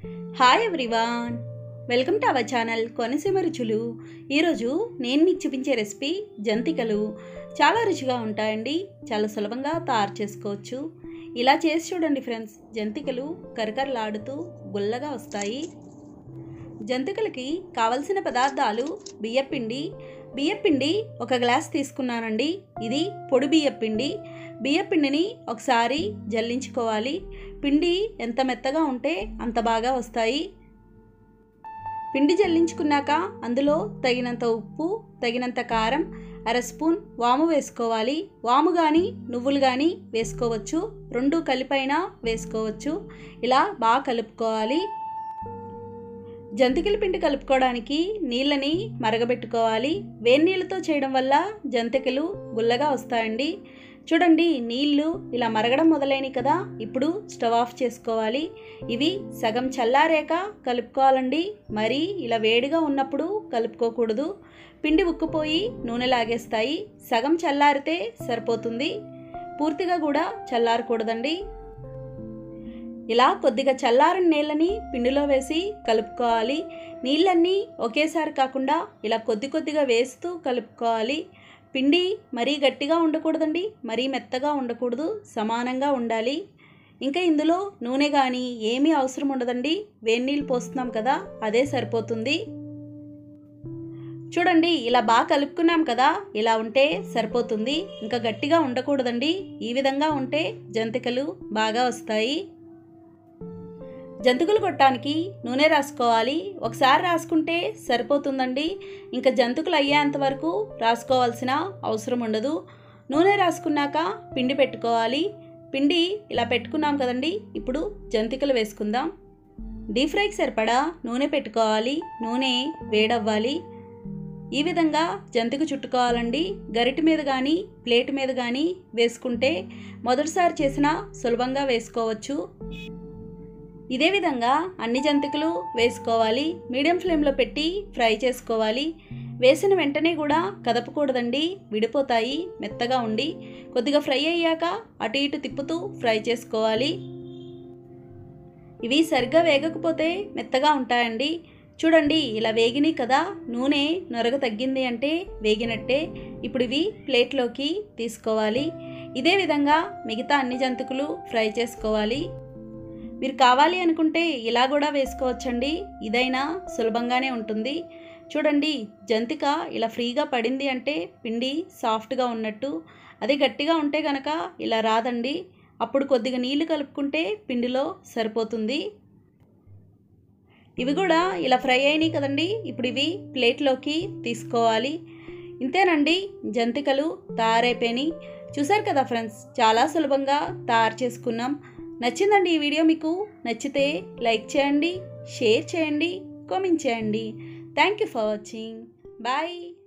hi everyone welcome to our channel Konaseema రుచులు ఈరోజు నేను మీకు చూపించే రెసిపీ జంతికలు చాలా రుచిగా ఉంటాయండి చాలా సులభంగా తయారు చేసుకోవచ్చు ఇలా చేసి చూడండి ఫ్రెండ్స్ జంతికలు కరకరలాడుతూ గుల్లగా వస్తాయి జంతికలకి కావలసిన పదార్థాలు బియ్యపిండి బియ్యపిండి ఒక గ్లాస్ తీసుకున్నానండి ఇది పొడి బియ్యపిండి బియ్యపిండిని ఒకసారి జల్లించుకోవాలి పిండి ఎంత మెత్తగా ఉంటే అంత బాగా వస్తాయి పిండి జల్లించుకున్నాక అందులో తగినంత ఉప్పు తగినంత కారం అర స్పూన్ వాము వేసుకోవాలి వాము కానీ నువ్వులు కానీ వేసుకోవచ్చు రెండు కలిపైనా వేసుకోవచ్చు ఇలా బాగా కలుపుకోవాలి జంతికల పిండి కలుపుకోవడానికి నీళ్ళని మరగబెట్టుకోవాలి వేడి నీళ్ళతో చేయడం వల్ల జంతికలు గుల్లగా వస్తాయండి చూడండి నీళ్లు ఇలా మరగడం మొదలైనవి కదా ఇప్పుడు స్టవ్ ఆఫ్ చేసుకోవాలి ఇవి సగం చల్లారాక కలుపుకోవాలండి మరి ఇలా వేడిగా ఉన్నప్పుడు కలుపుకోకూడదు పిండి ఉక్కుపోయి నూనె లాగేస్తాయి సగం చల్లారితే సరిపోతుంది పూర్తిగా కూడా చల్లారకూడదండి ఇలా కొద్దిగా చల్లారని నీళ్ళని పిండిలో వేసి కలుపుకోవాలి నీళ్ళన్నీ ఒకేసారి కాకుండా ఇలా కొద్ది కొద్దిగా వేస్తూ కలుపుకోవాలి పిండి మరీ గట్టిగా ఉండకూడదండి మరీ మెత్తగా ఉండకూడదు సమానంగా ఉండాలి ఇంకా ఇందులో నూనె కానీ ఏమీ అవసరం ఉండదండి వేడి నీళ్ళు పోస్తున్నాం కదా అదే సరిపోతుంది చూడండి ఇలా బాగా కలుపుకున్నాం కదా ఇలా ఉంటే సరిపోతుంది ఇంకా గట్టిగా ఉండకూడదండి ఈ విధంగా ఉంటే జంతికలు బాగా వస్తాయి జంతికలు కొట్టడానికి నూనె రాసుకోవాలి ఒకసారి రాసుకుంటే సరిపోతుందండి ఇంకా జంతికలు అయ్యేంత వరకు రాసుకోవాల్సిన అవసరం ఉండదు నూనె రాసుకున్నాక పిండి పెట్టుకోవాలి పిండి ఇలా పెట్టుకున్నాం కదండి ఇప్పుడు జంతికలు వేసుకుందాం డీప్ ఫ్రైకి సరిపడా నూనె పెట్టుకోవాలి నూనె వేడవ్వాలి ఈ విధంగా జంతిక చుట్టుకోవాలండి గరిటి మీద కానీ ప్లేట్ మీద కానీ వేసుకుంటే మొదటిసారి చేసినా సులభంగా వేసుకోవచ్చు ఇదే విధంగా అన్ని జంతికలు వేసుకోవాలి మీడియం ఫ్లేమ్లో పెట్టి ఫ్రై చేసుకోవాలి వేసిన వెంటనే కూడా కదపకూడదండి విడిపోతాయి మెత్తగా ఉండి కొద్దిగా ఫ్రై అయ్యాక అటు ఇటు తిప్పుతూ ఫ్రై చేసుకోవాలి ఇవి సరిగ్గా వేగకపోతే మెత్తగా ఉంటాయండి చూడండి ఇలా వేగినాయి కదా నూనె నొరగ తగ్గింది అంటే వేగినట్టే ఇప్పుడు ఇవి ప్లేట్లోకి తీసుకోవాలి ఇదే విధంగా మిగతా అన్ని జంతికలు ఫ్రై చేసుకోవాలి మీరు కావాలి అనుకుంటే ఇలా కూడా వేసుకోవచ్చండి ఇదైనా సులభంగానే ఉంటుంది చూడండి జంతిక ఇలా ఫ్రీగా పడింది అంటే పిండి సాఫ్ట్గా ఉన్నట్టు అది గట్టిగా ఉంటే కనుక ఇలా రాదండి అప్పుడు కొద్దిగా నీళ్లు కలుపుకుంటే పిండిలో సరిపోతుంది ఇవి కూడా ఇలా ఫ్రై అయినాయి కదండి ఇప్పుడు ఇవి ప్లేట్లోకి తీసుకోవాలి ఇంతేనండి జంతికలు తయారైపోయినాయి చూసారు కదా ఫ్రెండ్స్ చాలా సులభంగా తయారు చేసుకున్నాం నచ్చిందండి ఈ వీడియో మీకు నచ్చితే లైక్ చేయండి షేర్ చేయండి కామెంట్ చేయండి thank you for watching bye